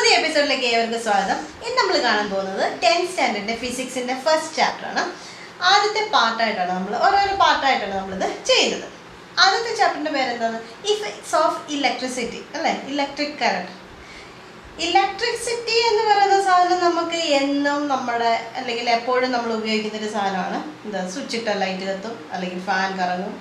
പുതിയ എപ്പിസോഡിലേക്ക് ഏവർക്കും സ്വാഗതം ഇന്ന് നമ്മൾ കാണാൻ പോകുന്നത് ടെൻത്ത് സ്റ്റാൻഡേർഡിന്റെ ഫിസിക്സിന്റെ ഫസ്റ്റ് ചാപ്റ്റർ ആണ് ആദ്യത്തെ പാർട്ടായിട്ടാണ് നമ്മൾ ഓരോരോ പാർട്ടായിട്ടാണ് നമ്മളിത് ചെയ്യുന്നത് ആദ്യത്തെ ചാപ്റ്ററിന്റെ പേരെന്താണ് ഇഫക്ട്സ് ഓഫ് ഇലക്ട്രിസിറ്റി അല്ലേ ഇലക്ട്രിക് കറണ്ട് ഇലക്ട്രിസിറ്റി എന്ന് പറയുന്ന സാധനം നമുക്ക് എന്നും നമ്മുടെ അല്ലെങ്കിൽ എപ്പോഴും നമ്മൾ ഉപയോഗിക്കുന്ന ഒരു സാധനമാണ് എന്താ സ്വിച്ച് ഇട്ട ലൈറ്റ് കത്തും അല്ലെങ്കിൽ ഫാൻ കറങ്ങും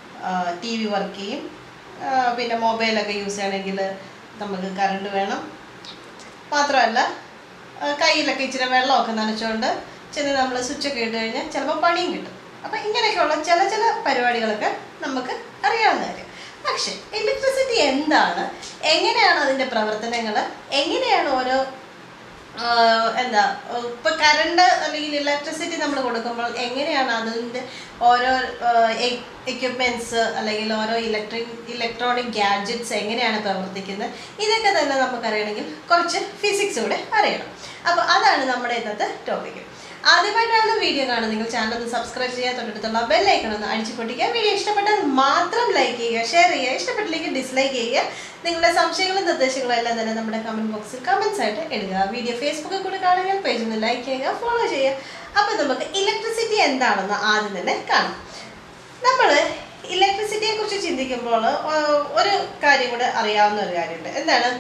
ടി വി വർക്ക് ചെയ്യും ആ, പിന്നെ മൊബൈലൊക്കെ യൂസ് ചെയ്യണമെങ്കിൽ നമുക്ക് കറണ്ട് വേണം മാത്രമല്ല ആ, കയ്യിലൊക്കെ ഇച്ചിരി വെള്ളമൊക്കെ നനച്ചുകൊണ്ട് ചെന്ന് നമ്മൾ സ്വിച്ചൊക്കെ ഇട്ട് കഴിഞ്ഞാൽ ചിലപ്പോൾ പണിയും കിട്ടും അപ്പം ഇങ്ങനെയൊക്കെയുള്ള ചില ചില പരിപാടികളൊക്കെ നമുക്ക് അറിയാവുന്ന കാര്യം പക്ഷെ ഇലക്ട്രിസിറ്റി എന്താണ് എങ്ങനെയാണ് അതിൻ്റെ പ്രവർത്തനങ്ങൾ എങ്ങനെയാണ് ഓരോ ആ, എന്താ ഇപ്പൊ കറണ്ട് അല്ലെങ്കിൽ ഇലക്ട്രിസിറ്റി നമ്മൾ കൊടുക്കുമ്പോൾ എങ്ങനെയാണ് അതിൻ്റെ ഓരോ എക്യുപ്മെന്റ്സ് അല്ലെങ്കിൽ ഓരോ ഇലക്ട്രിക് ഇലക്ട്രോണിക് ഗാഡ്ജറ്റ്സ് എങ്ങനെയാണ് പ്രവർത്തിക്കുന്നത് ഇതൊക്കെ തന്നെ നമുക്കറിയണമെങ്കിൽ കുറച്ച് ഫിസിക്സ് കൂടെ അറിയണം അപ്പോൾ അതാണ് നമ്മുടെ ഇന്നത്തെ ടോപ്പിക് ആദ്യമായിട്ടാണ് വീഡിയോ കാണുന്നത് നിങ്ങൾ ചാനൽ ഒന്ന് സബ്സ്ക്രൈബ് ചെയ്യുക തൊട്ടടുത്തുള്ള ബെല്ലൈക്കൺ ഒന്ന് അടിച്ചു പൊട്ടിക്കുക വീഡിയോ ഇഷ്ടപ്പെട്ടാൽ മാത്രം ലൈക്ക് ചെയ്യുക ഷെയർ ചെയ്യുക ഇഷ്ടപ്പെട്ടില്ലെങ്കിൽ ഡിസ്ലൈക്ക് ചെയ്യുക നിങ്ങളുടെ സംശയങ്ങളും നിർദ്ദേശങ്ങളും എല്ലാം തന്നെ നമ്മുടെ കമന്റ് ബോക്സിൽ കമന്റ്സ് ആയിട്ട് ഇടുക വീഡിയോ ഫേസ്ബുക്കിൽ കൂടി കാണുക പേജ് ഒന്ന് ലൈക്ക് ചെയ്യുക ഫോളോ ചെയ്യുക അപ്പോൾ നമുക്ക് ഇലക്ട്രിസിറ്റി എന്താണെന്ന് ആദ്യം തന്നെ കാണാം നമ്മൾ ഇലക്ട്രിസിറ്റിയെ കുറിച്ച് ചിന്തിക്കുമ്പോൾ ഒ- ഒരു കാര്യം കൂടെ അറിയാവുന്ന ഒരു കാര്യമുണ്ട് എന്താണ്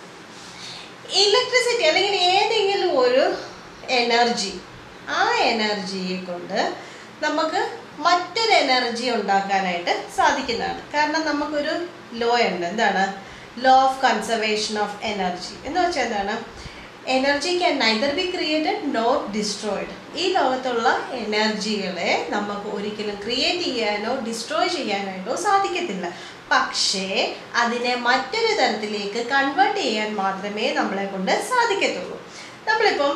ഇലക്ട്രിസിറ്റി അല്ലെങ്കിൽ ഏതെങ്കിലും ഒരു എനർജി ആ എനർജിയെ കൊണ്ട് നമുക്ക് മറ്റൊരു എനർജി ഉണ്ടാക്കാനായിട്ട് സാധിക്കുന്നതാണ് കാരണം നമുക്കൊരു ലോ ഉണ്ട് എന്താണ് law of conservation of energy എന്ന് വെച്ചാൽ എന്താണ് energy can neither be created nor destroyed ഈ ലോകത്തുള്ള എനർജികളെ നമുക്ക് ഒരിക്കലും ക്രിയേറ്റ് ചെയ്യാനോ ഡിസ്ട്രോയ് ചെയ്യാനായിട്ടോ സാധിക്കത്തില്ല പക്ഷേ അതിനെ മറ്റൊരു തരത്തിലേക്ക് കൺവേർട്ട് ചെയ്യാൻ മാത്രമേ നമ്മളെ കൊണ്ട് സാധിക്കത്തുള്ളൂ നമ്മളിപ്പം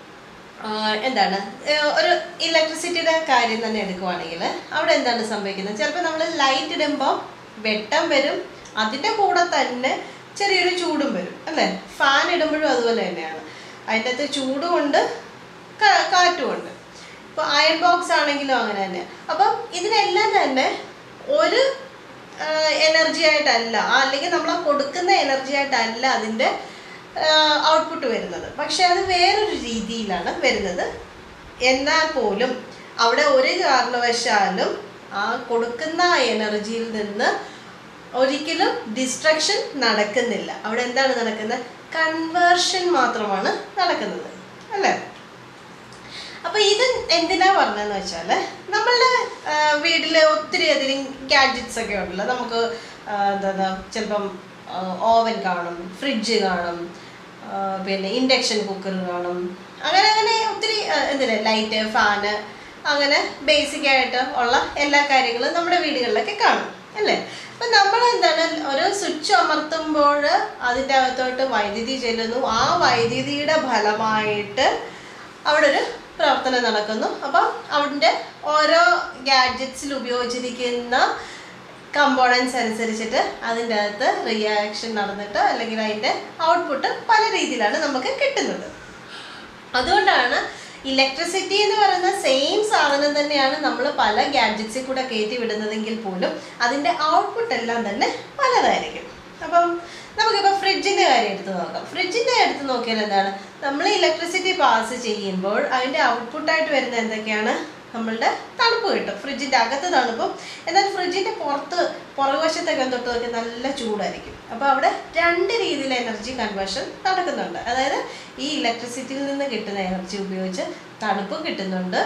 ആഹ് എന്താണ് ഏഹ് ഒരു ഇലക്ട്രിസിറ്റിയുടെ കാര്യം തന്നെ എടുക്കുവാണെങ്കിൽ അവിടെ എന്താണ് സംഭവിക്കുന്നത് ചിലപ്പോൾ നമ്മൾ ലൈറ്റ് ഇടുമ്പോൾ വെട്ടം വരും അതിൻ്റെ കൂടെ തന്നെ ചെറിയൊരു ചൂടും വരും അല്ലേ ഫാൻ ഇടുമ്പോഴും അതുപോലെ തന്നെയാണ് അതിൻ്റെ അകത്ത് ചൂടുമുണ്ട് കാ- കാറ്റുമുണ്ട് ഇപ്പോൾ അയൺ ബോക്സ് ആണെങ്കിലും അങ്ങനെ തന്നെ അപ്പം ഇതിനെല്ലാം തന്നെ ഒരു എനർജി ആയിട്ടല്ല ആ, അല്ലെങ്കിൽ നമ്മൾ കൊടുക്കുന്ന എനർജി ആയിട്ടല്ല അതിൻ്റെ ഔട്ട്പുട്ട് വരുന്നത് പക്ഷെ അത് വേറൊരു രീതിയിലാണ് വരുന്നത് എന്നാൽ പോലും അവിടെ ഒരു കാരണവശാലും ആ കൊടുക്കുന്ന എനർജിയിൽ നിന്ന് ഒരിക്കലും ഡിസ്ട്രക്ഷൻ നടക്കുന്നില്ല അവിടെ എന്താണ് നടക്കുന്നത് കൺവേർഷൻ മാത്രമാണ് നടക്കുന്നത് അല്ലേ അപ്പൊ ഇത് എന്തിനാ പറഞ്ഞതെന്ന് വെച്ചാല് നമ്മളുടെ ആ, വീട്ടില് ഒത്തിരി അധികം ഗാഡ്ജറ്റ്സ് ഒക്കെ ഉണ്ടല്ലോ നമുക്ക് ആ, എന്താ ചിലപ്പം ഓവൻ കാണും ഫ്രിഡ്ജ് കാണും ആ, പിന്നെ ഇൻഡക്ഷൻ കുക്കർ കാണും അങ്ങനെ അങ്ങനെ ഒത്തിരി ആ, എന്തിനാ ലൈറ്റ് ഫാന് അങ്ങനെ ബേസിക് ആയിട്ട് ഉള്ള എല്ലാ കാര്യങ്ങളും നമ്മുടെ വീടുകളിലൊക്കെ കാണും അല്ലേ അപ്പൊ നമ്മൾ എന്താണ് ഒരു സ്വിച്ച് അമർത്തുമ്പോൾ അതിൻ്റെ അകത്തോട്ട് വൈദ്യുതി ചെല്ലുന്നു ആ വൈദ്യുതിയുടെ ഫലമായിട്ട് അവിടെ ഒരു പ്രവർത്തനം നടക്കുന്നു അപ്പം അവിടെ ഓരോ ഗാഡ്ജറ്റ്സിൽ ഉപയോഗിച്ചിരിക്കുന്ന കമ്പോണൻസ് അനുസരിച്ചിട്ട് അതിൻ്റെ അകത്ത് റിയാക്ഷൻ നടന്നിട്ട് അല്ലെങ്കിൽ അതിൻ്റെ ഔട്ട്പുട്ട് പല രീതിയിലാണ് നമുക്ക് കിട്ടുന്നത് അതുകൊണ്ടാണ് ഇലക്ട്രിസിറ്റി എന്ന് പറയുന്ന സെയിം സാധനം തന്നെയാണ് നമ്മൾ പല ഗാഡ്ജറ്റ്സിൽ കൂടെ കയറ്റി വിടുന്നതെങ്കിൽ പോലും അതിൻ്റെ ഔട്ട്പുട്ട് എല്ലാം തന്നെ പലതായിരിക്കും അപ്പം നമുക്കിപ്പോൾ ഫ്രിഡ്ജിൻ്റെ കാര്യം എടുത്ത് നോക്കാം ഫ്രിഡ്ജിൻ്റെ എടുത്ത് നോക്കിയാൽ എന്താണ് നമ്മൾ ഇലക്ട്രിസിറ്റി പാസ് ചെയ്യുമ്പോൾ അതിൻ്റെ ഔട്ട്പുട്ടായിട്ട് വരുന്ന എന്തൊക്കെയാണ് നമ്മളുടെ തണുപ്പ് കിട്ടും ഫ്രിഡ്ജിൻ്റെ അകത്ത് തണുപ്പും എന്നാൽ ഫ്രിഡ്ജിൻ്റെ പുറത്ത് പുറകുവശത്തൊക്കെ തൊട്ട് നോക്കി നല്ല ചൂടായിരിക്കും അപ്പോൾ അവിടെ രണ്ട് രീതിയിൽ എനർജി കൺവേർഷൻ നടക്കുന്നുണ്ട് അതായത് ഈ ഇലക്ട്രിസിറ്റിയിൽ നിന്ന് കിട്ടുന്ന എനർജി ഉപയോഗിച്ച് തണുപ്പ് കിട്ടുന്നുണ്ട്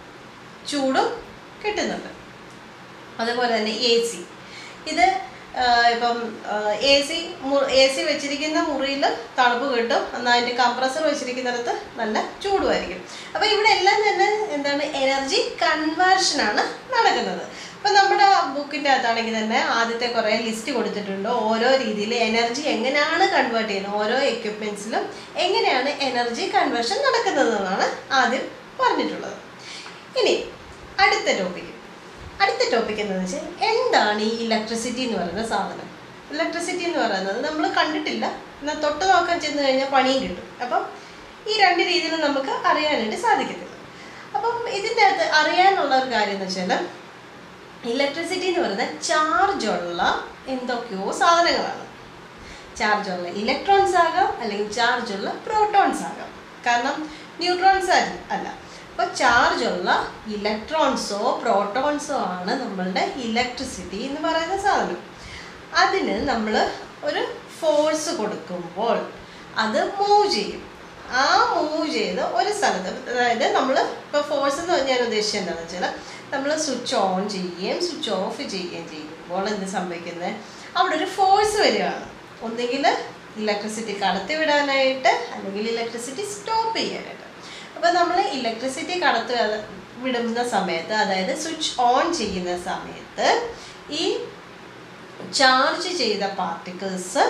ചൂടും കിട്ടുന്നുണ്ട് അതുപോലെ തന്നെ എ സി ഇത് ആ, ഇപ്പം എ സി എ സി വെച്ചിരിക്കുന്ന മുറിയിൽ തണുപ്പ് കിട്ടും എന്നാൽ അതിൻ്റെ കംപ്രസർ വെച്ചിരിക്കുന്നിടത്ത് നല്ല ചൂടുമായിരിക്കും അപ്പോൾ ഇവിടെ എല്ലാം തന്നെ എന്താണ് എനർജി കൺവേർഷനാണ് നടക്കുന്നത് അപ്പം നമ്മുടെ ബുക്കിൻ്റെ അകത്താണെങ്കിൽ തന്നെ ആദ്യത്തെ കുറേ ലിസ്റ്റ് കൊടുത്തിട്ടുണ്ട് ഓരോ രീതിയിൽ എനർജി എങ്ങനെയാണ് കൺവേർട്ട് ചെയ്യുന്നത് ഓരോ എക്യുപ്മെൻസിലും എങ്ങനെയാണ് എനർജി കൺവേർഷൻ നടക്കുന്നതെന്നാണ് ആദ്യം പറഞ്ഞിട്ടുള്ളത് ഇനി അടുത്ത ടോപ്പിക്ക് അടുത്ത ടോപ്പിക് എന്താണെന്ന് വെച്ചാൽ എന്താണ് ഈ ഇലക്ട്രിസിറ്റി എന്ന് പറയുന്ന സാധനം ഇലക്ട്രിസിറ്റി എന്ന് പറയുന്നത് നമ്മൾ കണ്ടിട്ടില്ല എന്നാൽ തൊട്ട് നോക്കാൻ ചെന്ന് കഴിഞ്ഞാൽ പണിയും കിട്ടും അപ്പം ഈ രണ്ട് രീതിയിൽ നമുക്ക് അറിയാനായിട്ട് സാധിക്കത്തില്ല അപ്പം ഇതിൻ്റെ അകത്ത് അറിയാനുള്ള ഒരു കാര്യം എന്ന് വെച്ചാൽ ഇലക്ട്രിസിറ്റി എന്ന് പറയുന്നത് ചാർജുള്ള എന്തൊക്കെയോ സാധനങ്ങളാണ് ചാർജ് ഉള്ള ഇലക്ട്രോൺസ് ആകാം അല്ലെങ്കിൽ ചാർജ് ഉള്ള പ്രോട്ടോൺസ് ആകാം കാരണം ന്യൂട്രോൺസ് അല്ല അപ്പോൾ ചാർജ് ഉള്ള ഇലക്ട്രോൺസോ പ്രോട്ടോൺസോ ആണ് നമ്മളുടെ ഇലക്ട്രിസിറ്റി എന്ന് പറയുന്ന സാധനം അതിന് നമ്മൾ ഒരു ഫോഴ്സ് കൊടുക്കുമ്പോൾ അത് മൂവ് ചെയ്യും ആ മൂവ് ചെയ്ത് ഒരു സ്ഥലത്ത് അതായത് നമ്മൾ ഇപ്പോൾ ഫോഴ്സ് എന്ന് ഞാൻ ഉദ്ദേശിച്ചത് എന്താണെന്ന് വെച്ചാൽ നമ്മൾ സ്വിച്ച് ഓൺ ചെയ്യുകയും സ്വിച്ച് ഓഫ് ചെയ്യുകയും ചെയ്യുമ്പോൾ എന്ത് സംഭവിക്കുന്നത് അവിടെ ഒരു ഫോഴ്സ് വരികയാണ് ഒന്നുകിൽ ഇലക്ട്രിസിറ്റി കടത്തി വിടാനായിട്ട് അല്ലെങ്കിൽ ഇലക്ട്രിസിറ്റി സ്റ്റോപ്പ് ചെയ്യാനായിട്ട് അപ്പോൾ നമ്മൾ ഇലക്ട്രിസിറ്റി കടത്തി വിടുന്ന സമയത്ത് അതായത് സ്വിച്ച് ഓൺ ചെയ്യുന്ന സമയത്ത് ഈ ചാർജ് ചെയ്ത പാർട്ടിക്കിൾസ്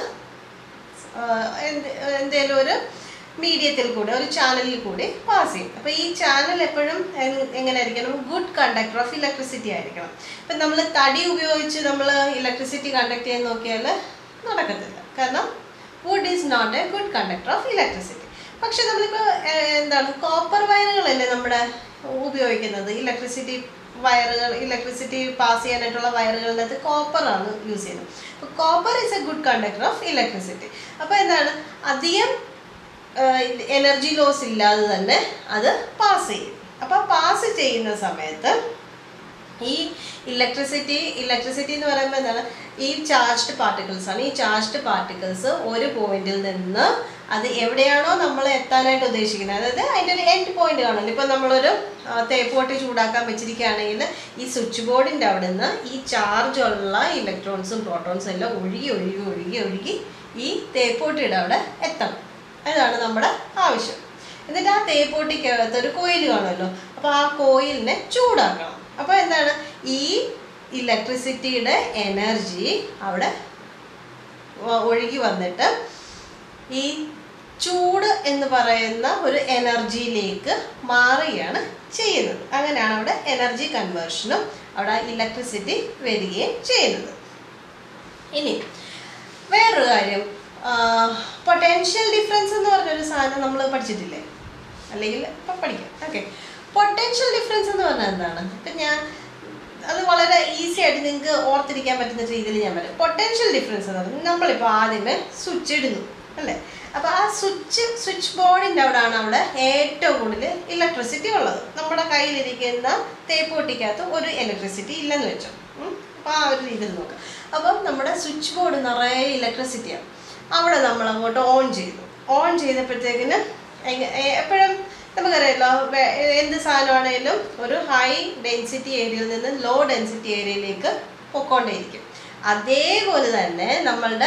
എന്തേലും ഒരു മീഡിയത്തിൽ കൂടെ ഒരു ചാനലിൽ കൂടി പാസ് ചെയ്യും അപ്പോൾ ഈ ചാനൽ എപ്പോഴും എങ്- എങ്ങനെ ആയിരിക്കണം ഗുഡ് കണ്ടക്ടർ ഓഫ് ഇലക്ട്രിസിറ്റി ആയിരിക്കണം ഇപ്പം നമ്മൾ തടി ഉപയോഗിച്ച് നമ്മൾ ഇലക്ട്രിസിറ്റി കണ്ടക്ട് ചെയ്യാൻ നോക്കിയാൽ നടക്കത്തില്ല കാരണം wood is not a good conductor of electricity പക്ഷെ നമ്മളിപ്പോൾ എന്താണ് കോപ്പർ വയറുകളല്ലേ നമ്മുടെ ഉപയോഗിക്കുന്നത് ഇലക്ട്രിസിറ്റി വയറുകൾ ഇലക്ട്രിസിറ്റി പാസ് ചെയ്യാനായിട്ടുള്ള വയറുകളിനകത്ത് കോപ്പറാണ് യൂസ് ചെയ്യുന്നത് അപ്പോൾ copper is a good conductor of electricity അപ്പോൾ എന്താണ് അധികം എനർജി ലോസ് ഇല്ലാതെ തന്നെ അത് പാസ് ചെയ്യും അപ്പോൾ പാസ് ചെയ്യുന്ന സമയത്ത് ഈ ഇലക്ട്രിസിറ്റി ഇലക്ട്രിസിറ്റി എന്ന് പറയുമ്പോൾ എന്താണ് ഈ ചാർജ്ഡ് പാർട്ടിക്കിൾസ് ആണ് ഈ ചാർജ്ഡ് പാർട്ടിക്കിൾസ് ഒരു പോയിന്റിൽ നിന്ന് അത് എവിടെയാണോ നമ്മൾ എത്താനായിട്ട് ഉദ്ദേശിക്കുന്നത് അതായത് അതിൻ്റെ ഒരു എൻഡ് പോയിന്റ് കാണുമല്ലോ ഇപ്പം നമ്മളൊരു ആ, തേപ്പുകൊട്ടി ചൂടാക്കാൻ വെച്ചിരിക്കുകയാണെങ്കിൽ ഈ സ്വിച്ച് ബോർഡിൻ്റെ അവിടെ നിന്ന് ഈ ചാർജ് ഉള്ള ഇലക്ട്രോൺസും പ്രോട്ടോൺസും എല്ലാം ഒഴുകി ഒഴുകി ഒഴുകി ഒഴുകി ഈ തേപ്പുകൊട്ടിയുടെ അവിടെ എത്തണം അതാണ് നമ്മുടെ ആവശ്യം എന്നിട്ട് ആ തേപ്പൂട്ടിക്കകത്ത് ഒരു കോയിൽ കാണുമല്ലോ അപ്പോൾ ആ കോയിലിനെ ചൂടാക്കണം അപ്പോൾ എന്താണ് ഈ ഇലക്ട്രിസിറ്റിയുടെ എനർജി അവിടെ വ- ഒഴുകി വന്നിട്ട് ഈ ചൂട് എന്ന് പറയുന്ന ഒരു എനർജിയിലേക്ക് മാറുകയാണ് ചെയ്യുന്നത് അങ്ങനെയാണ് അവിടെ എനർജി കൺവേർഷനും അവിടെ ഇലക്ട്രിസിറ്റി വരികയും ചെയ്യുന്നത് ഇനി വേറൊരു കാര്യം പൊട്ടൻഷ്യൽ ഡിഫറൻസ് എന്ന് പറഞ്ഞൊരു സാധനം നമ്മൾ പഠിച്ചിട്ടില്ലേ അല്ലെങ്കിൽ ഇപ്പം പഠിക്കാം ഓക്കെ പൊട്ടൻഷ്യൽ ഡിഫറൻസ് എന്ന് പറഞ്ഞാൽ എന്താണ് ഇപ്പം ഞാൻ അത് വളരെ ഈസി ആയിട്ട് നിങ്ങൾക്ക് ഓർത്തിരിക്കാൻ പറ്റുന്ന രീതിയിൽ ഞാൻ പറയാം പൊട്ടൻഷ്യൽ ഡിഫറൻസ് എന്ന് പറഞ്ഞാൽ നമ്മളിപ്പോൾ ആദ്യമേ സ്വിച്ച് ഇടുന്നു അല്ലേ അപ്പോൾ ആ സ്വിച്ച് സ്വിച്ച് ബോർഡിൻ്റെ അവിടെയാണ് അവിടെ ഏറ്റവും കൂടുതൽ ഇലക്ട്രിസിറ്റി ഉള്ളത് നമ്മുടെ കയ്യിലിരിക്കുന്ന തേപ്പ് പൊട്ടിക്കകത്ത് ഒരു ഇലക്ട്രിസിറ്റി ഇല്ലെന്ന് വെച്ചോ അപ്പോൾ ആ ഒരു രീതിയിൽ നോക്കാം അപ്പം നമ്മുടെ സ്വിച്ച് ബോർഡ് നിറയെ ഇലക്ട്രിസിറ്റിയാണ് അവിടെ നമ്മൾ അങ്ങോട്ട് ഓൺ ചെയ്തു ഓൺ ചെയ്തപ്പോഴത്തേക്കിന് എപ്പോഴും നമുക്കറിയാലോ വെ- എന്ത് സാധനമാണേലും ഒരു ഹൈ ഡെൻസിറ്റി ഏരിയയിൽ നിന്ന് ലോ ഡെൻസിറ്റി ഏരിയയിലേക്ക് പൊക്കോണ്ടേയിരിക്കും അതേപോലെ തന്നെ നമ്മളുടെ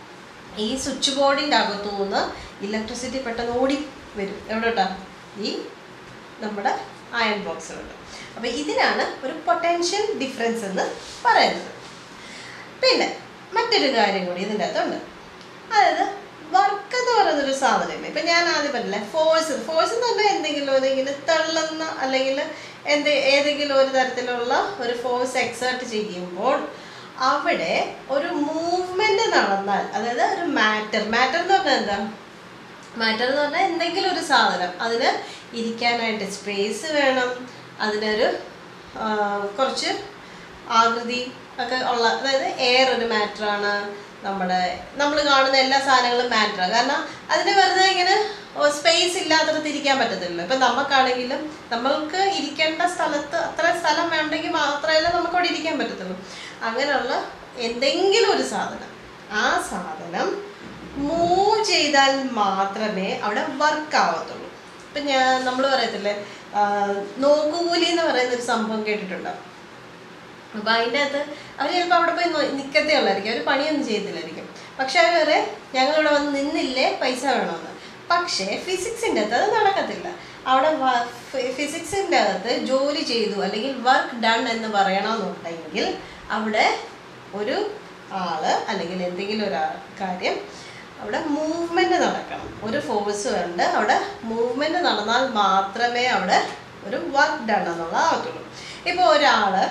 ഈ സ്വിച്ച് ബോർഡിൻ്റെ അകത്തു നിന്ന് ഇലക്ട്രിസിറ്റി പെട്ടെന്ന് ഓടി വരും എവിടോട്ടാ ഈ നമ്മുടെ അയൺ ബോക്സിലുണ്ട് അപ്പോൾ ഇതിനാണ് ഒരു പൊട്ടൻഷ്യൽ ഡിഫറൻസ് എന്ന് പറയുന്നത് പിന്നെ മറ്റൊരു കാര്യം കൂടി ഇതിൻ്റെ അകത്തുണ്ട് അതായത് വർക്ക് എന്ന് പറയുന്നൊരു സാധനമില്ല ഇപ്പം ഞാൻ ആദ്യം പറഞ്ഞില്ലേ ഫോഴ്സ് ഫോഴ്സ് എന്ന് പറഞ്ഞാൽ എന്തെങ്കിലും ഏതെങ്കിലും തള്ളുന്ന അല്ലെങ്കിൽ എന്ത് ഏതെങ്കിലും ഒരു തരത്തിലുള്ള ഒരു ഫോഴ്സ് എക്സേർട്ട് ചെയ്യുമ്പോൾ അവിടെ ഒരു മൂവ്മെന്റ് നടന്നാൽ അതായത് ഒരു മാറ്റർ മാറ്റർ എന്ന് പറഞ്ഞാൽ എന്താ മാറ്റർ എന്ന് പറഞ്ഞാൽ എന്തെങ്കിലും ഒരു സാധനം അതിന് ഇരിക്കാനായിട്ട് സ്പേസ് വേണം അതിനൊരു ആ, കുറച്ച് ആകൃതി ഒക്കെ ഉള്ള അതായത് എയർ ഒരു മാറ്ററാണ് നമ്മുടെ നമ്മൾ കാണുന്ന എല്ലാ സാധനങ്ങളും മാറ്ററാണ് കാരണം അതിന് വെറുതെ ഇങ്ങനെ സ്പേസ് ഇല്ലാത്തടത്ത് ഇരിക്കാൻ പറ്റത്തില്ലല്ലോ ഇപ്പം നമുക്കാണെങ്കിലും നമ്മൾക്ക് ഇരിക്കേണ്ട സ്ഥലത്ത് അത്ര സ്ഥലം വേണ്ടെങ്കിൽ മാത്രമേ നമുക്ക് അവിടെ ഇരിക്കാൻ പറ്റത്തുള്ളൂ അങ്ങനെയുള്ള എന്തെങ്കിലും ഒരു സാധനം ആ സാധനം മൂവ് ചെയ്താൽ മാത്രമേ അവിടെ വർക്ക് ആവത്തുള്ളൂ ഇപ്പം ഞാൻ നമ്മൾ പറയത്തില്ലേ ആ, നോക്കുകൂലി എന്ന് പറയുന്ന ഒരു സംഭവം കേട്ടിട്ടുണ്ടോ അപ്പൊ അതിൻ്റെ അകത്ത് അവർ ചിലപ്പോൾ അവിടെ പോയി നോ- നിക്കത്തേ ഉള്ളായിരിക്കും അവർ പണിയൊന്നും ചെയ്യത്തില്ലായിരിക്കും പക്ഷെ അവർ വേറെ ഞങ്ങളിവിടെ വന്ന് നിന്നില്ലേ പൈസ വേണമെന്ന് പക്ഷേ ഫിസിക്സിൻ്റെ അകത്ത് അത് നടക്കത്തില്ല അവിടെ ഫിസിക്സിൻ്റെ അകത്ത് ജോലി ചെയ്തു അല്ലെങ്കിൽ വർക്ക് ഡൺ എന്ന് പറയണമെന്നുണ്ടെങ്കിൽ അവിടെ ഒരു ആള് അല്ലെങ്കിൽ എന്തെങ്കിലും ഒരു ആ- കാര്യം അവിടെ മൂവ്മെന്റ് നടക്കണം ഒരു ഫോഴ്സ് ഉണ്ട് അവിടെ മൂവ്മെന്റ് നടന്നാൽ മാത്രമേ അവിടെ ഒരു വർക്ക് ഡൺ എന്നുള്ള ആവത്തുള്ളൂ ഇപ്പോൾ ഒരാള്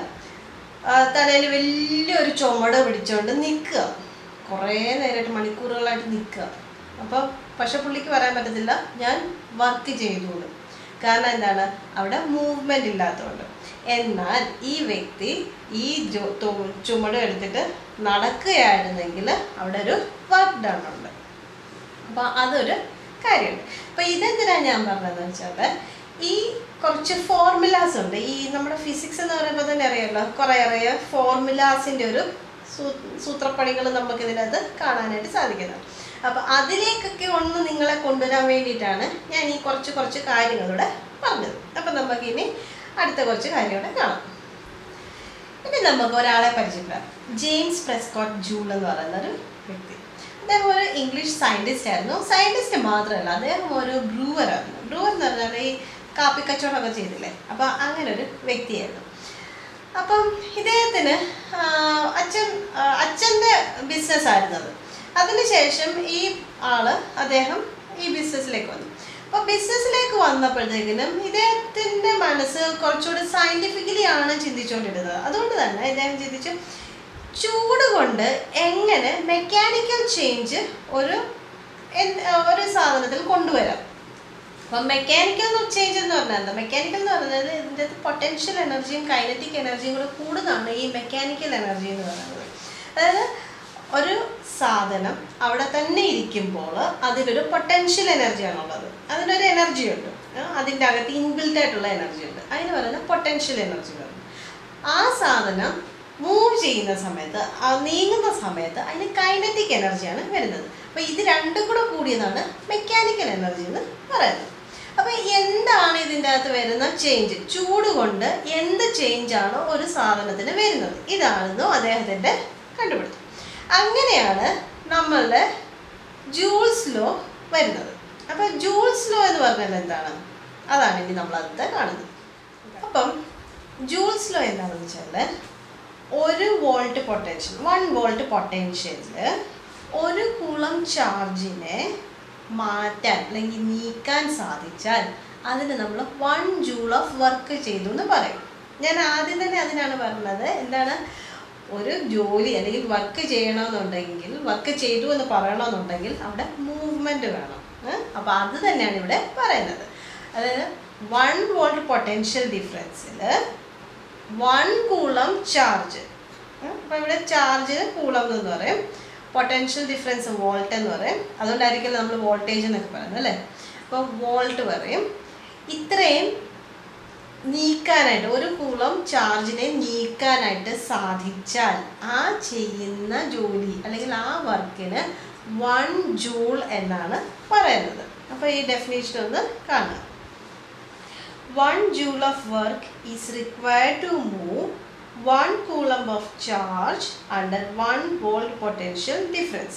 തലയിൽ വലിയൊരു ചുമട് പിടിച്ചുകൊണ്ട് നിൽക്കുക കുറേ നേരമായിട്ട് മണിക്കൂറുകളായിട്ട് നിൽക്കുക അപ്പം പക്ഷെ പുള്ളിക്ക് പറയാൻ പറ്റത്തില്ല ഞാൻ വർക്ക് ചെയ്തോളൂ കാരണം എന്താണ് അവിടെ മൂവ്മെന്റ് ഇല്ലാത്തതുകൊണ്ട് എന്നാൽ ഈ വ്യക്തി ഈ ജോ- തു- ചുമട് എടുത്തിട്ട് നടക്കുകയായിരുന്നെങ്കിൽ അവിടെ ഒരു വർക്ക് ഡൺ ഉണ്ട് അപ്പോൾ അതൊരു കാര്യമുണ്ട് അപ്പോൾ ഇതെന്തിനാണ് ഞാൻ പറഞ്ഞതെന്ന് വെച്ചാൽ ഈ കുറച്ച് ഫോർമുലാസ് ഉണ്ട് ഈ നമ്മുടെ ഫിസിക്സ് എന്ന് പറയുമ്പോൾ തന്നെ അറിയാമല്ലോ കുറേ അറിയ ഫോർമുലാസിൻ്റെ ഒരു സൂ- സൂത്രപ്പണികൾ നമുക്ക് ഇതിനകത്ത് കാണാനായിട്ട് സാധിക്കുന്നത് അപ്പോൾ അതിലേക്കൊക്കെ ഒന്ന് നിങ്ങളെ കൊണ്ടുവരാൻ വേണ്ടിയിട്ടാണ് ഞാൻ ഈ കുറച്ച് കുറച്ച് കാര്യങ്ങളിവിടെ പറഞ്ഞത് അപ്പം നമുക്ക് ഇനി അടുത്ത കുറച്ച് കാര്യങ്ങൾ കാണാം ഇനി നമുക്ക് ഒരാളെ പരിചയപ്പെടാം ജെയിംസ് പ്രെസ്കോട്ട് ജൂൾ എന്ന് പറയുന്ന ഒരു വ്യക്തി അദ്ദേഹം ഒരു ഇംഗ്ലീഷ് സയൻറ്റിസ്റ്റ് ആയിരുന്നു സയൻറ്റിസ്റ്റ് മാത്രമല്ല അദ്ദേഹം ഒരു ബ്രൂവർ ആയിരുന്നു ബ്രൂവർ എന്ന് പറഞ്ഞാൽ ഈ കാപ്പി കച്ചവടമൊക്കെ ചെയ്തില്ലേ അപ്പോൾ അങ്ങനെ ഒരു വ്യക്തിയായിരുന്നു അപ്പം ഇദ്ദേഹത്തിന് ആ, അച്ഛൻ ആ, അച്ഛൻ്റെ ബിസിനസ് ആയിരുന്നത് അതിനുശേഷം ഈ ആള് അദ്ദേഹം ഈ ബിസിനസ്സിലേക്ക് വന്നു അപ്പോൾ ബിസിനസ്സിലേക്ക് വന്നപ്പോഴത്തേക്കിനും ഇദ്ദേഹത്തിൻ്റെ മനസ്സ് കുറച്ചുകൂടി സയൻറ്റിഫിക്കലി ആണ് ചിന്തിച്ചുകൊണ്ടിരുന്നത് അതുകൊണ്ട് തന്നെ ഇദ്ദേഹം ചിന്തിച്ചു ചൂട് കൊണ്ട് എങ്ങനെ മെക്കാനിക്കൽ ചേഞ്ച് ഒരു എൻ- ഒരു സാധനത്തിൽ കൊണ്ടുവരാം അപ്പം മെക്കാനിക്കൽ ചേഞ്ച് എന്ന് പറഞ്ഞാൽ എന്താ മെക്കാനിക്കൽ എന്ന് പറഞ്ഞാൽ ഇതിൻ്റെ പൊട്ടൻഷ്യൽ എനർജിയും കൈനറ്റിക് എനർജിയും കൂടെ കൂടുന്നതാണ് ഈ മെക്കാനിക്കൽ എനർജി എന്ന് പറയുന്നത് അതായത് ഒരു സാധനം അവിടെ തന്നെ ഇരിക്കുമ്പോൾ അതിലൊരു പൊട്ടൻഷ്യൽ എനർജിയാണുള്ളത് അതിനൊരു എനർജി ഉണ്ട് ആ, അതിൻ്റെ അകത്ത് ഇൻബിൽറ്റ് ആയിട്ടുള്ള എനർജി ഉണ്ട് അതിന് പറയുന്നത് പൊട്ടൻഷ്യൽ എനർജി പറയും ആ സാധനം മൂവ് ചെയ്യുന്ന സമയത്ത് ആ നീങ്ങുന്ന സമയത്ത് അതിന് കൈനറ്റിക് എനർജിയാണ് വരുന്നത് അപ്പോൾ ഇത് രണ്ടും കൂടെ കൂടിയതാണ് മെക്കാനിക്കൽ എനർജി എന്ന് പറയുന്നത് അപ്പോൾ എന്താണ് ഇതിൻ്റെ അകത്ത് വരുന്ന ചേഞ്ച് ചൂട് കൊണ്ട് എന്ത് ചേഞ്ചാണ് ഒരു സാധനത്തിന് വരുന്നത് ഇതാണെന്നു അദ്ദേഹത്തിൻ്റെ കണ്ടുപിടുത്തം അങ്ങനെയാണ് നമ്മളുടെ ജൂൾസ് ലോ വരുന്നത് അപ്പോൾ ജൂൾസ് ലോ എന്ന് പറഞ്ഞാൽ എന്താണ് അതാണ് ഇനി നമ്മൾ അടുത്ത കാണുന്നത് അപ്പം ജൂൾസ് ലോ എന്താണെന്ന് വെച്ചാൽ ഒരു വോൾട്ട് പൊട്ടൻഷ്യൽ വൺ വോൾട്ട് പൊട്ടൻഷ്യലിൽ ഒരു കുളം ചാർജിനെ മാറ്റാൻ അല്ലെങ്കിൽ നീക്കാൻ സാധിച്ചാൽ അതിന് നമ്മൾ വൺ ജൂൾ ഓഫ് വർക്ക് ചെയ്തു എന്ന് പറയും ഞാൻ ആദ്യം തന്നെ അതിനാണ് പറഞ്ഞത് എന്താണ് ഒരു ജോലി അല്ലെങ്കിൽ വർക്ക് ചെയ്യണമെന്നുണ്ടെങ്കിൽ വർക്ക് ചെയ്തു എന്ന് പറയണമെന്നുണ്ടെങ്കിൽ അവിടെ മൂവ്മെൻറ്റ് വേണം അപ്പോൾ അത് തന്നെയാണ് ഇവിടെ പറയുന്നത് അതായത് വൺ വോൾട്ട് പൊട്ടൻഷ്യൽ ഡിഫറൻസിൽ വൺ കൂളം ചാർജ് അപ്പോൾ ഇവിടെ ചാർജിന് കൂളം എന്ന് പറയും പൊട്ടൻഷ്യൽ ഡിഫറൻസ് വോൾട്ട് എന്ന് പറയും അതുകൊണ്ടായിരിക്കും നമ്മൾ വോൾട്ടേജ് എന്നൊക്കെ പറയുന്നത് അല്ലേ അപ്പോൾ വോൾട്ട് പറയും ഇത്രയും നീക്കാനായിട്ട് ഒരു കൂളം ചാർജിനെ നീക്കാനായിട്ട് സാധിച്ചാൽ ആ ചെയ്യുന്ന ജോലി അല്ലെങ്കിൽ ആ വർക്കിന് വൺ ജൂൾ എന്നാണ് പറയുന്നത് അപ്പോൾ ഈ ഡെഫിനേഷൻ ഒന്ന് കാണുക one joule of work is required to move one coulomb of charge under one volt potential difference.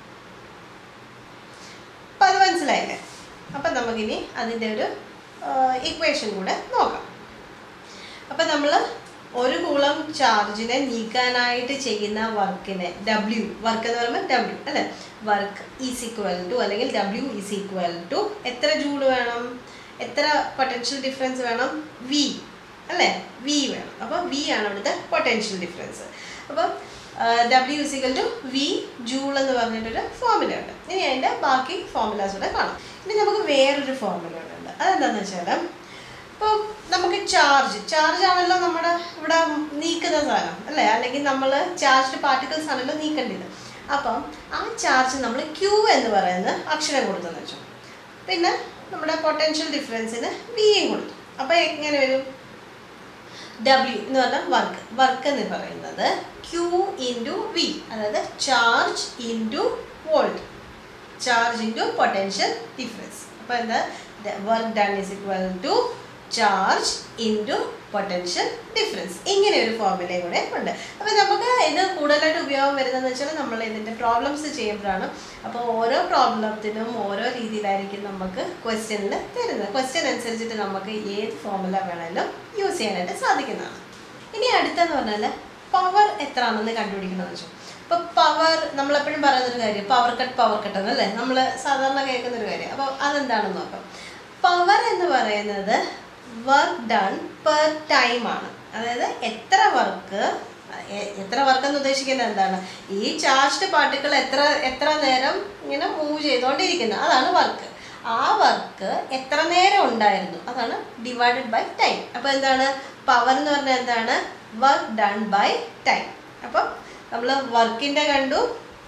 അപ്പം അത് മനസ്സിലായില്ലേ അപ്പം നമുക്കിനി അതിൻ്റെ ഒരു ഇക്വേഷൻ കൂടെ നോക്കാം അപ്പം നമ്മൾ ഒരു കൂളം ചാർജിനെ നീക്കാനായിട്ട് ചെയ്യുന്ന വർക്കിനെ ഡബ്ല്യു വർക്ക് എന്ന് പറയുമ്പോൾ ഡബ്ല്യു അല്ലേ വർക്ക് ഈസ് ഈക്വൽ ടു അല്ലെങ്കിൽ ഡബ്ല്യു ഈസ് ഈക്വൽ ടു എത്ര ജൂൾ വേണം എത്ര പൊട്ടൻഷ്യൽ ഡിഫറൻസ് വേണം വി അല്ലേ വി വേണം അപ്പോൾ വി ആണ് അവിടുത്തെ പൊട്ടൻഷ്യൽ ഡിഫറൻസ് അപ്പം W is equal to V joule എന്ന് പറഞ്ഞിട്ടൊരു ഫോർമുല ഉണ്ട് ഇനി അതിൻ്റെ ബാക്കി ഫോർമുലാസ് കൂടെ കാണാം ഇനി നമുക്ക് വേറൊരു ഫോർമുല ഉണ്ട് അതെന്താണെന്ന് വെച്ചാൽ ഇപ്പോൾ നമുക്ക് ചാർജ് ചാർജ് ആണല്ലോ നമ്മുടെ ഇവിടെ നീക്കുന്ന സാധനം അല്ലേ അല്ലെങ്കിൽ നമ്മൾ ചാർജ്ഡ് പാർട്ടിക്കിൾസ് ആണല്ലോ നീക്കേണ്ടത് അപ്പം ആ ചാർജ് നമ്മൾ ക്യൂ എന്ന് പറയുന്ന അക്ഷരം കൊടുത്തെന്ന് വെച്ചു പിന്നെ നമ്മുടെ പൊട്ടൻഷ്യൽ ഡിഫറൻസിന് വിയും കൊടുത്തു അപ്പോൾ എങ്ങനെ വരും ഡബ്ല്യു എന്ന് പറഞ്ഞാൽ വർക്ക് വർക്ക് എന്ന് പറയുന്നത് ക്യൂ ഇൻറ്റു വി അതായത് charge into volt charge into potential difference അപ്പോൾ എന്താ work done is equal to charge into potential difference ഇങ്ങനെ ഒരു ഫോർമുലയും കൂടെ ഉണ്ട് അപ്പോൾ നമുക്ക് ഇത് കൂടുതലായിട്ട് ഉപയോഗം വരുന്നതെന്ന് വെച്ചാൽ നമ്മൾ ഇതിൻ്റെ പ്രോബ്ലംസ് ചെയ്യുമ്പോഴാണ് അപ്പോൾ ഓരോ പ്രോബ്ലത്തിനും ഓരോ രീതിയിലായിരിക്കും നമുക്ക് ക്വസ്റ്റ്യനിൽ തരുന്നത് ക്വസ്റ്റ്യൻ അനുസരിച്ചിട്ട് നമുക്ക് ഏത് ഫോർമുല വേണമെങ്കിലും യൂസ് ചെയ്യാനായിട്ട് സാധിക്കുന്നതാണ് ഇനി അടുത്തെന്ന് പറഞ്ഞാൽ പവർ എത്ര ആണെന്ന് കണ്ടുപിടിക്കണമെന്ന് വെച്ചു ഇപ്പോൾ പവർ നമ്മളെപ്പോഴും പറയുന്നൊരു കാര്യം പവർ കട്ട് പവർ കട്ട് എന്നല്ലേ നമ്മൾ സാധാരണ കേൾക്കുന്നൊരു കാര്യം അപ്പോൾ അതെന്താണെന്ന് നോക്കാം പവർ എന്ന് പറയുന്നത് വർക്ക് ഡൺ പെർ ടൈം ആണ് അതായത് എത്ര വർക്ക് എത്ര വർക്ക് എന്ന് ഉദ്ദേശിക്കുന്നത് എന്താണ് ഈ ചാർജ്ഡ് പാർട്ടിക്കിൾ എത്ര എത്ര നേരം ഇങ്ങനെ മൂവ് ചെയ്തുകൊണ്ടിരിക്കുന്നു അതാണ് വർക്ക് ആ വർക്ക് എത്ര നേരം ഉണ്ടായിരുന്നു അതാണ് ഡിവൈഡഡ് ബൈ ടൈം അപ്പോൾ എന്താണ് പവർ എന്ന് പറഞ്ഞാൽ എന്താണ് വർക്ക് ഡൺ ബൈ ടൈം അപ്പം നമ്മൾ വർക്കിൻ്റെ കണ്ടു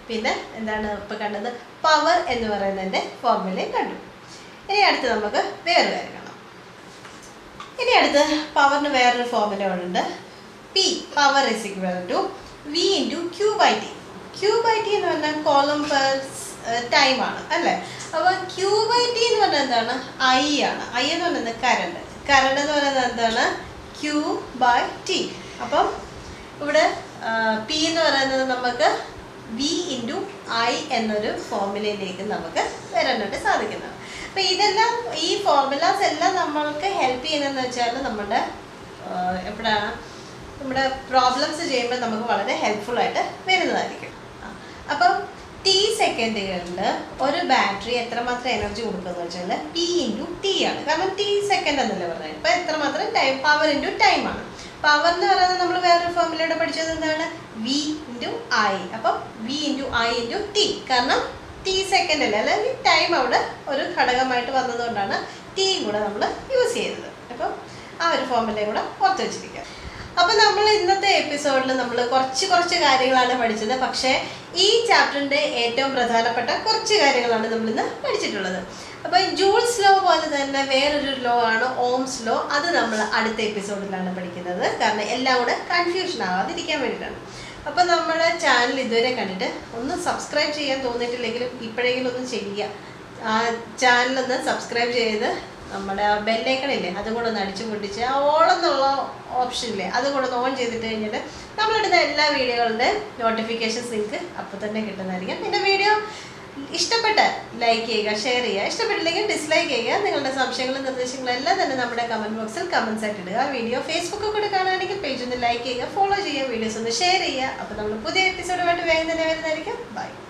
പിന്നെ എന്താണ് ഇപ്പൊ കണ്ടത് പവർ എന്ന് പറയുന്നതിന്റെ ഫോർമുലയും കണ്ടു ഇനി അടുത്ത് നമുക്ക് വേറൊരു കാര്യം കാണാം ഇനി അടുത്ത് പവറിന് വേറൊരു ഫോർമുല ഉണ്ട് P power is equal to V into Q by T Q by T എന്ന് പറഞ്ഞാൽ കോളം പെർ ടൈം ആണ് അല്ലേ അപ്പോൾ ക്യൂ ബൈ ടി എന്ന് പറഞ്ഞാൽ എന്താണ് ഐ ആണ് ഐ എന്ന് പറയുന്നത് കറണ്ട് കറണ്ട് എന്ന് പറയുന്നത് എന്താണ് ക്യൂ ബൈ ടി അപ്പം ഇവിടെ പി എന്ന് പറയുന്നത് നമുക്ക് വി ഇൻറ്റു ഐ എന്നൊരു ഫോർമുലയിലേക്ക് നമുക്ക് വരാനായിട്ട് സാധിക്കുന്നതാണ് അപ്പം ഇതെല്ലാം ഈ ഫോർമുലാസ് എല്ലാം നമ്മൾക്ക് ഹെൽപ്പ് ചെയ്യുന്നതെന്ന് വെച്ചാൽ നമ്മുടെ എപ്പോഴാണ് നമ്മുടെ പ്രോബ്ലംസ് ചെയ്യുമ്പോൾ നമുക്ക് വളരെ ഹെൽപ്ഫുൾ ആയിട്ട് വരുന്നതായിരിക്കും ആ, അപ്പം ടി സെക്കൻഡുകളിൽ ഒരു ബാറ്ററി എത്രമാത്രം എനർജി കൊടുക്കുന്നത് വെച്ചാൽ പി ഇൻറ്റു ടി ആണ് കാരണം ടി സെക്കൻഡ് എന്നല്ലേ പറഞ്ഞത് ഇപ്പം എത്രമാത്രം ടൈം പവർ ഇൻറ്റു ടൈം ആണ് പവർ എന്ന് പറയുന്നത് നമ്മൾ വേറൊരു ഫോമിലൂടെ പഠിച്ചത് എന്താണ് വി ഇൻറ്റു ഐ അപ്പം V into I into T കാരണം ടി സെക്കൻഡ് അല്ലേ അല്ലെങ്കിൽ ടൈം അവിടെ ഒരു ഘടകമായിട്ട് വന്നതുകൊണ്ടാണ് ടിയും കൂടെ നമ്മൾ യൂസ് ചെയ്തത് അപ്പം ആ ഒരു ഫോമിലയും കൂടെ ഓർത്ത് വെച്ചിരിക്കുക അപ്പൊ നമ്മൾ ഇന്നത്തെ എപ്പിസോഡിൽ നമ്മൾ കുറച്ച് കുറച്ച് കാര്യങ്ങളാണ് പഠിച്ചത് പക്ഷേ ഈ ചാപ്റ്ററിന്റെ ഏറ്റവും പ്രധാനപ്പെട്ട കുറച്ച് കാര്യങ്ങളാണ് നമ്മൾ ഇന്ന് പഠിച്ചിട്ടുള്ളത് അപ്പൊ ജൂൾസ് ലോ പോലെ തന്നെ വേറൊരു ലോ ആണ് ഓംസ് ലോ അത് നമ്മൾ അടുത്ത എപ്പിസോഡിലാണ് പഠിക്കുന്നത് കാരണം എല്ലാം കൂടെ കൺഫ്യൂഷൻ ആവാതിരിക്കാൻ വേണ്ടിയിട്ടാണ് അപ്പൊ നമ്മുടെ ചാനൽ ഇതുവരെ കണ്ടിട്ട് ഒന്ന് സബ്സ്ക്രൈബ് ചെയ്യാൻ തോന്നിയിട്ടില്ലെങ്കിലും ഇപ്പോഴെങ്കിലും ഒന്ന് ചെയ്യുക ആ ചാനലൊന്ന് സബ്സ്ക്രൈബ് ചെയ്ത് നമ്മുടെ ആ ബെല്ലൈക്കണില്ലേ അതും കൂടെ ഒന്ന് അടിച്ചു പൊട്ടിച്ച് ആ ഓളെന്നുള്ള ഓപ്ഷൻ ഇല്ലേ അതും കൂടെ ഒന്ന് ഓൺ ചെയ്തിട്ട് കഴിഞ്ഞിട്ട് നമ്മളിടുന്ന എല്ലാ വീഡിയോകളുടെ നോട്ടിഫിക്കേഷൻസ് നിങ്ങൾക്ക് അപ്പോൾ തന്നെ കിട്ടുന്നതായിരിക്കും പിന്നെ വീഡിയോ ഇഷ്ടപ്പെട്ട ലൈക്ക് ചെയ്യുക ഷെയർ ചെയ്യുക ഇഷ്ടപ്പെട്ടില്ലെങ്കിൽ ഡിസ്ലൈക്ക് ചെയ്യുക നിങ്ങളുടെ സംശയങ്ങളും നിർദ്ദേശങ്ങളും എല്ലാം തന്നെ നമ്മുടെ കമൻറ്റ് ബോക്സിൽ കമൻസ് ആയിട്ട് ഇടുക വീഡിയോ ഫേസ്ബുക്കിൽ കൂടെ കാണുകയാണെങ്കിൽ പേജ് ഒന്ന് ലൈക്ക് ചെയ്യുക ഫോളോ ചെയ്യുക വീഡിയോസ് ഒന്ന് ഷെയർ ചെയ്യുക അപ്പോൾ നമ്മൾ പുതിയ എപ്പിസോഡുമായിട്ട് വേഗം തന്നെ വരുന്നതായിരിക്കും ബൈ